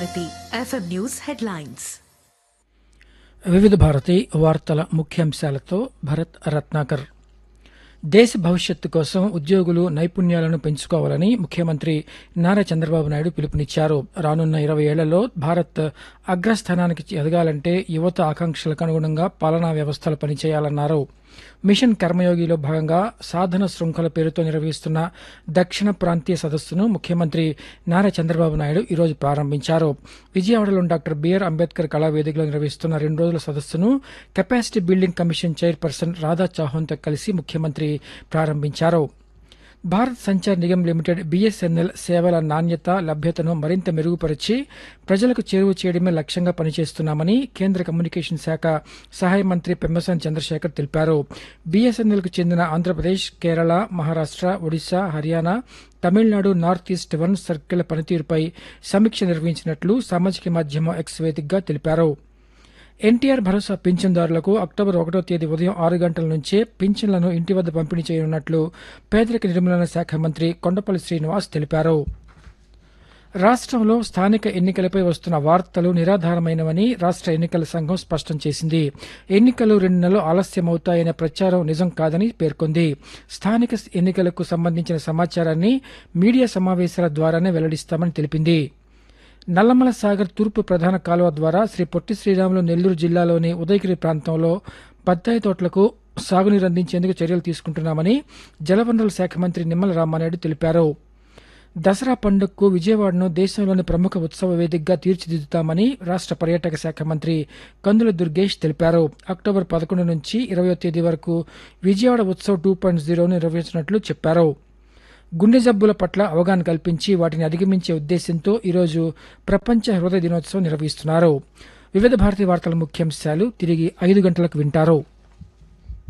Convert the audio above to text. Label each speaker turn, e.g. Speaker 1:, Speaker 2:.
Speaker 1: Bharati FM news headlines
Speaker 2: వివిధ భారతి వార్తల ముఖ్యాంశాలతో భరత్ రత్నాకర్ దేశ భవిష్యత్తు కోసం ఉద్యోగులు నైపుణ్యాలను పెంచుకోవాలని ముఖ్యమంత్రి నారా చంద్రబాబు నాయుడు పిలుపునిచ్చారు రానున్న ఇరవై ఏళ్లలో భారత్ అగ్రస్థానానికి ఎదగాలంటే యువత ఆకాంక్షలకు అనుగుణంగా పాలనా వ్యవస్థలు పనిచేయాలన్నారు మిషన్ కర్మయోగిలో భాగంగా సాధన శృంఖల పేరుతో నిర్వహిస్తున్న దక్షిణ ప్రాంతీయ సదస్సును ముఖ్యమంత్రి నారా చంద్రబాబు నాయుడు ఈరోజు ప్రారంభించారు విజయవాడలోని డాక్టర్ బిఆర్ అంబేద్కర్ కళావేదికలో నిర్వహిస్తున్న రెండు రోజుల సదస్సును capacity building commission chairperson Radha చౌహాన్తో కలిసి ముఖ్యమంత్రి ప్రారంభించారు భారత్ సంచార్ నిగమ్ లిమిటెడ్ బీఎస్ఎన్ఎల్ సేవల నాణ్యత లభ్యతను మరింత మెరుగుపరిచి ప్రజలకు చేరువ చేయడమే లక్ష్యంగా పనిచేస్తున్నామని కేంద్ర కమ్యూనికేషన్ శాఖ సహాయ మంత్రి పెమ్మసాని చంద్రశేఖర్ తెలిపారు బీఎస్ఎన్ఎల్కు చెందిన Andhra Pradesh Kerala Maharashtra Odisha Haryana Tamil Nadu north east one circle పనితీరుపై సమీక్ష నిర్వహించినట్లు సామాజిక మాధ్యమం ఎక్స్ వేదికగా తెలిపారు ఎన్టీఆర్ భరోసా పింఛన్దారులకు అక్టోబర్ ఒకటో తేదీ ఉదయం ఆరు గంటల నుంచే పింఛన్లను ఇంటి వద్ద పంపిణీ చేయనున్నట్లు పేదరిక నిర్మూలన శాఖ మంత్రి కొండపల్లి శ్రీనివాస్ తెలిపారు రాష్ట్రంలో స్థానిక ఎన్నికలపై వస్తున్న వార్తలు నిరాధారమైనవని రాష్ట్ర ఎన్నికల సంఘం స్పష్టం చేసింది ఎన్నికలు రెండు నెలలు ఆలస్యమవుతాయనే ప్రచారం నిజం కాదని పేర్కొంది స్థానిక ఎన్నికలకు సంబంధించిన సమాచారాన్ని మీడియా సమావేశాల ద్వారానే వెల్లడిస్తామని తెలిపింది నల్లమల సాగర్ తూర్పు ప్రధాన కాలువ ద్వారా శ్రీ పొట్టి శ్రీరాములు నెల్లూరు జిల్లాలోని ఉదయగిరి ప్రాంతంలో బత్తాయి తోటలకు సాగునీరు అందించేందుకు చర్యలు తీసుకుంటున్నామని జలవనరుల శాఖ మంత్రి నిమ్మల రామానాయుడు తెలిపారు దసరా పండుగకు విజయవాడను దేశంలోని ప్రముఖ ఉత్సవ వేదికగా తీర్చిదిద్దుతామని రాష్ట్ర పర్యాటక శాఖ మంత్రి కందుల దుర్గేష్ తెలిపారు అక్టోబర్ పదకొండు నుంచి ఇరవయో తేదీ వరకు విజయవాడ ఉత్సవ్ టూ పాయింట్ జీరోను నిర్వహించినట్లు చెప్పారు గుండె జబ్బుల పట్ల అవగాహన కల్పించి వాటిని అధిగమించే ఉద్దేశంతో ఈరోజు ప్రపంచ హృదయ దినోత్సవం నిర్వహిస్తున్నారు వివిధ భారతీయ వార్తల ముఖ్యాంశాలు తిరిగి ఐదు గంటలకు వింటారు